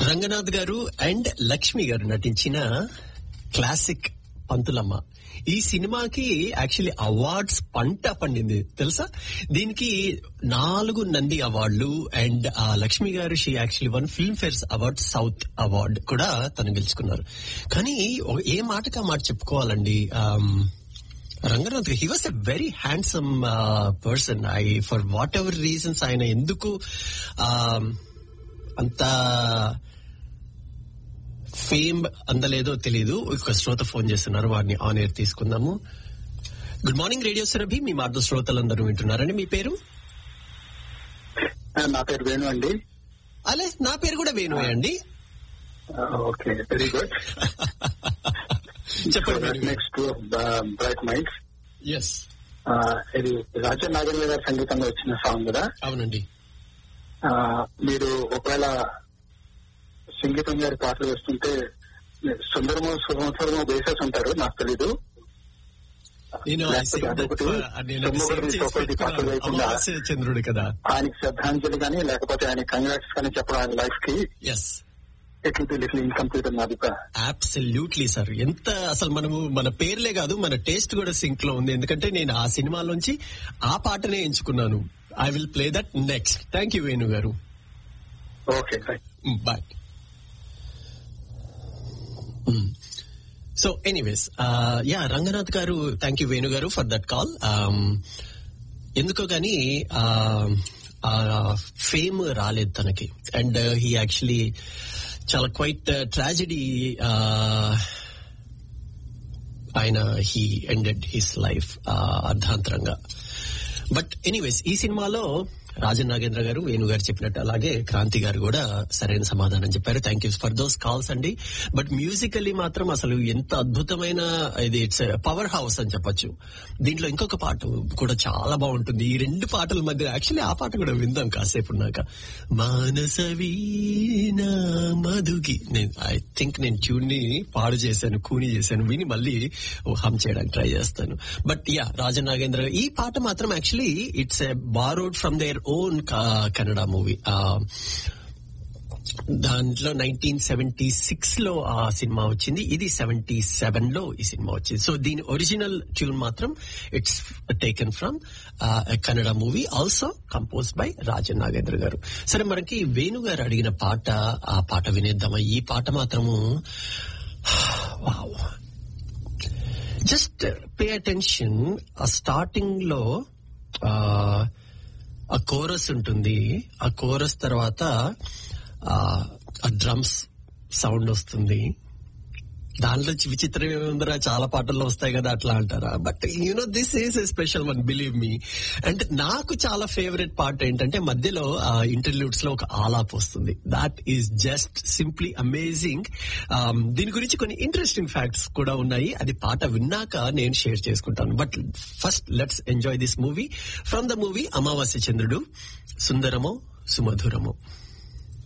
రంగనాథ్ గారు అండ్ లక్ష్మి గారు నటించిన క్లాసిక్ పంతులమ్మ ఈ సినిమాకి యాక్చువల్లీ అవార్డ్స్ పంట పండింది తెలుసా దీనికి నాలుగు నంది అవార్డులు అండ్ ఆ లక్ష్మి గారు she actually won Filmfare's award south award కూడా తను గెలుచుకున్నారు కానీ ఒక- ఏ మాటగా మాట చెప్పుకోవాలండి um, Ranganath he was a very handsome person I for whatever reasons ఆయన ఎందుకు ఆమ్, అంత ఫేమ్ అందలేదో తెలియదు ఒక శ్రోత ఫోన్ చేస్తున్నారు వారిని ఆన్ ఎయిర్ తీసుకుందాము గుడ్ మార్నింగ్ రేడియో సురభి మీ మార్గ శ్రోతలందరూ వింటున్నారండి మీ పేరు నా పేరు వేణు అండి అలే నా పేరు కూడా వేణువే అండి ఓకే వెరీ గుడ్ చెప్పండి Venu next bright minds yes ఇది రాజా నాగేంద్ర గారి సంగీతంలో వచ్చిన సాంగ్ కదా అవునండి ఆ, మీరు ఒకవేళ సంగీతం గారి పాటలు వేస్తుంటే సుందరము సుమధురము వేసేసి ఉంటారు నాకు తెలీదు నేను I లేకపోతే said that అదొకటి, for- నేను అది సొమ్ము save ఒకటి, చేసి ఒకటి పాటలు పెట్టుకున్నాను. వేయకుండా అమావాస్య చంద్రుడు కదా ఆయనకి శ్రద్ధాంజలి కానీ లేకపోతే ఆయన కంగ్రాట్స్ కానీ చెప్పడం ఆయన లైఫ్ కి yes it will be little incomplete నా అభిప్రాయం అబ్సల్యూట్లీ సార్ ఎంత అసలు మనము మన పేర్లే కాదు మన టేస్ట్ కూడా సింక్ లో ఉంది ఎందుకంటే నేను ఆ సినిమాలోంచి ఆ పాటనే ఎంచుకున్నాను I will play that next thank you Venu గారు okay right bye so anyways yeah Ranganath గారు థ్యాంక్ యూ వేణు గారు ఫర్ దట్ కాల్ ఎందుకో గాని ఫేమ్ రాలేదు తనకి అండ్ హీ యాక్చువల్లీ చాలా క్వైట్ ట్రాజడీ ఆయన హీ ఎండెడ్ హిస్ లైఫ్ అర్ధాంతరంగా బట్ ఎనీవేస్ ఈ సినిమాలో రాజన్ నాగేంద్ర గారు వేణు గారు చెప్పినట్టు అలాగే క్రాంతి గారు కూడా సరైన సమాధానం చెప్పారు thank you for those calls అండి బట్ మ్యూజికల్లీ మాత్రం అసలు ఎంత అద్భుతమైన ఇది ఇట్స్ పవర్ హౌస్ అని చెప్పొచ్చు దీంట్లో ఇంకొక పాట కూడా చాలా బాగుంటుంది ఈ రెండు పాటల మధ్య యాక్చువల్లీ ఆ పాట కూడా విందాం కాసేపు ఉన్నాక మానస వీణ మధుగి నేను ఐ థింక్ నేను ట్యూన్ ని పాడు చేశాను కూని చేశాను విని మళ్ళీ హమ్ చేయడానికి ట్రై చేస్తాను బట్ యా రాజనాగేంద్ర ఈ పాట మాత్రం actually it's a borrowed from their own Kannada movie దాంట్లో నైన్టీన్ సెవెంటీ సిక్స్ లో ఆ సినిమా వచ్చింది ఇది సెవెంటీ సెవెన్ లో ఈ సినిమా వచ్చింది సో దీని ఒరిజినల్ ట్యూన్ మాత్రం it's taken from Kannada movie also composed by Rajan Nagendra గారు సరే మనకి వేణు గారు అడిగిన పాట ఆ పాట వినేద్దామా ఈ పాట మాత్రము వావ్ జస్ట్ పే అటెన్షన్ ఆ స్టార్టింగ్ లో ఆ ఆ కోరస్ ఉంటుంది ఆ కోరస్ తర్వాత ఆ డ్రమ్స్ సౌండ్ వస్తుంది దాంట్లో చి- విచిత్రం ఏముందరా చాలా పాటల్లో వస్తాయి కదా అట్లా అంటారా but you know this is a special one believe me and నాకు చాలా ఫేవరెట్ పాట ఏంటంటే మధ్యలో ఆ ఇంటర్వ్యూస్ లో ఒక ఆలాప్ వస్తుంది that is just simply amazing దీని గురించి కొన్ని ఇంట్రెస్టింగ్ ఫ్యాక్ట్స్ కూడా ఉన్నాయి అది పాట విన్నాక నేను షేర్ చేసుకుంటాను but first let's enjoy this movie from the movie Amavasya Chandrudu సుందరమో సుమధురమో